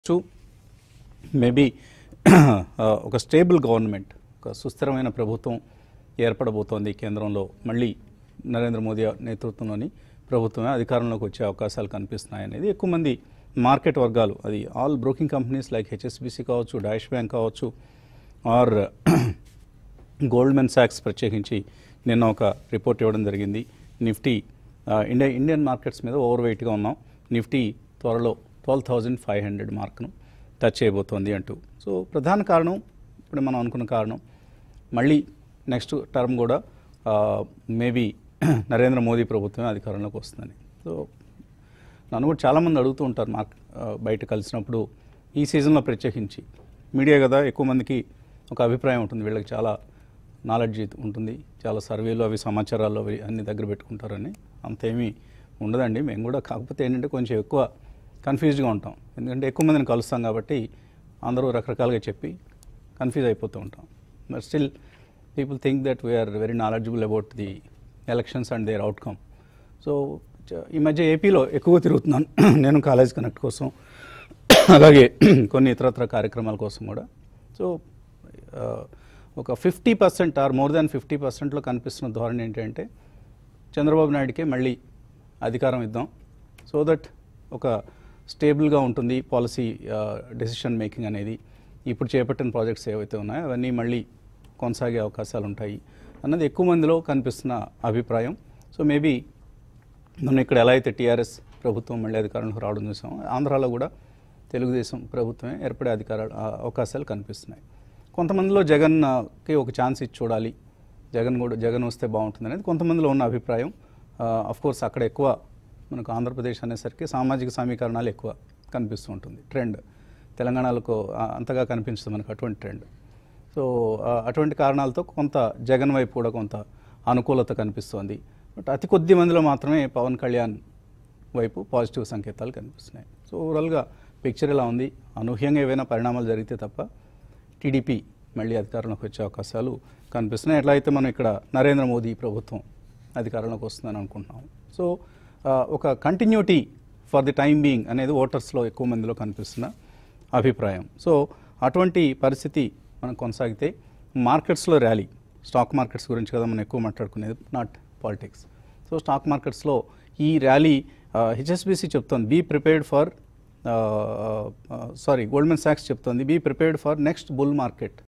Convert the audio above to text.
to maybe ఒక stable government ఒక సుస్థిరమైన ప్రభుత్వం ఏర్పడబోతోంది కేంద్రంలో మళ్ళీ నరేంద్ర మోదీ నేతృత్వంలోని ప్రభుత్వమే అధికారంలోకి వచ్చే అవకాశాలు కనిపిస్తున్నాయి అనేది ఎక్కువ మంది మార్కెట్ వర్గాలు అది all broking companies like HSBC కావచ్చు డాష్ బ్యాంక్ కావచ్చు ఆర్ గోల్డ్మెన్ సాక్స్ ప్రత్యేకించి నిన్న ఒక రిపోర్ట్ ఇవ్వడం జరిగింది నిఫ్టీ ఆ, ఇండియా ఇండియన్ మార్కెట్స్ మీద ఓవర్ వెయిట్గా ఉన్నాం నిఫ్టీ త్వరలో ట్వెల్వ్ థౌజండ్ ఫైవ్ హండ్రెడ్ మార్క్ను టచ్ చేయబోతోంది అంటూ సో ప్రధాన కారణం ఇప్పుడు మనం అనుకున్న కారణం మళ్ళీ నెక్స్ట్ టర్మ్ కూడా మేబీ నరేంద్ర మోదీ ప్రభుత్వం అధికారంలోకి వస్తుందని సో నన్ను కూడా చాలామంది అడుగుతూ ఉంటారు మార్క్ ఆ, బయట కలిసినప్పుడు ఈ సీజన్లో ప్రత్యేకించి మీడియా కదా ఎక్కువ మందికి ఒక అభిప్రాయం ఉంటుంది వీళ్ళకి చాలా నాలెడ్జ్ ఉంటుంది చాలా సర్వేలు అవి సమాచారాలు అవి అన్ని దగ్గర పెట్టుకుంటారని అంతేమీ ఉండదండి మేము కూడా కాకపోతే ఏంటంటే కొంచెం ఎక్కువ కన్ఫ్యూజ్గా ఉంటాం ఎందుకంటే ఎక్కువ మందిని కలుస్తాం కాబట్టి అందరూ రకరకాలుగా చెప్పి కన్ఫ్యూజ్ అయిపోతూ ఉంటాం but still people think that we're very knowledgeable about the elections and their outcome so చ- ఈ మధ్య ఏపీలో ఎక్కువ తిరుగుతున్నాను నేను కాలేజ్ కనెక్ట్ కోసం అలాగే కొన్ని ఇతరత్ర కార్యక్రమాల కోసం కూడా సో ఆ, ఒక fifty percent or more than fifty పర్సెంట్లో కనిపిస్తున్న ధోరణి ఏంటంటే చంద్రబాబు నాయుడికే మళ్ళీ అధికారం ఇద్దాం సో దట్ ఒక స్టేబుల్గా ఉంటుంది పాలసీ డెసిషన్ మేకింగ్ అనేది ఇప్పుడు చేపట్టిన ప్రాజెక్ట్స్ ఏవైతే ఉన్నాయో అవన్నీ మళ్ళీ కొనసాగే అవకాశాలు ఉంటాయి అన్నది ఎక్కువ మందిలో కనిపిస్తున్న అభిప్రాయం సో మేబీ మనం ఇక్కడ ఎలా అయితే టీఆర్ఎస్ ప్రభుత్వం మళ్ళీ అధికారంలోకి రావడం చూసాం ఆంధ్రాలో కూడా తెలుగుదేశం ప్రభుత్వమే ఏర్పడే అధికారాలు ఆ, అవకాశాలు కనిపిస్తున్నాయి కొంతమందిలో జగన్కి ఒక ఛాన్స్ ఇచ్చి చూడాలి జగన్ కూడా జగన్ వస్తే బాగుంటుంది అనేది కొంతమందిలో ఉన్న అభిప్రాయం కోర్స్ అక్కడ ఎక్కువ మనకు ఆంధ్రప్రదేశ్ అనేసరికి సామాజిక సమీకరణాలు ఎక్కువ కనిపిస్తూ ఉంటుంది ట్రెండ్ తెలంగాణలో అంతగా కనిపించదు మనకు అటువంటి ట్రెండ్ సో ఆ, అటువంటి కారణాలతో కొంత జగన్ వైపు కూడా కొంత అనుకూలత కనిపిస్తోంది బట్ అతి కొద్ది మందిలో మాత్రమే పవన్ కళ్యాణ్ వైపు పాజిటివ్ సంకేతాలు కనిపిస్తున్నాయి సో ఓవరాల్గా పిక్చర్ ఇలా ఉంది అనూహ్యంగా ఏవైనా పరిణామాలు జరిగితే తప్ప టీడీపీ మళ్ళీ అధికారంలోకి వచ్చే అవకాశాలు కనిపిస్తున్నాయి ఎట్లా అయితే మనం ఇక్కడ నరేంద్ర మోదీ ప్రభుత్వం అధికారంలోకి వస్తుందని అనుకుంటున్నాం సో ఆ, ఒక continuity for the time being అనేది ఓటర్స్లో ఎక్కువ మందిలో కనిపిస్తున్న అభిప్రాయం సో అటువంటి పరిస్థితి మనం కొనసాగితే మార్కెట్స్లో ర్యాలీ స్టాక్ మార్కెట్స్ గురించి కదా మనం ఎక్కువ మాట్లాడుకునేది నాట్ పాలిటిక్స్ సో స్టాక్ మార్కెట్స్లో ఈ ర్యాలీ హెచ్ఎస్బిసి చెప్తోంది be prepared for sorry Goldman సాక్స్ చెప్తోంది be prepared for next bull market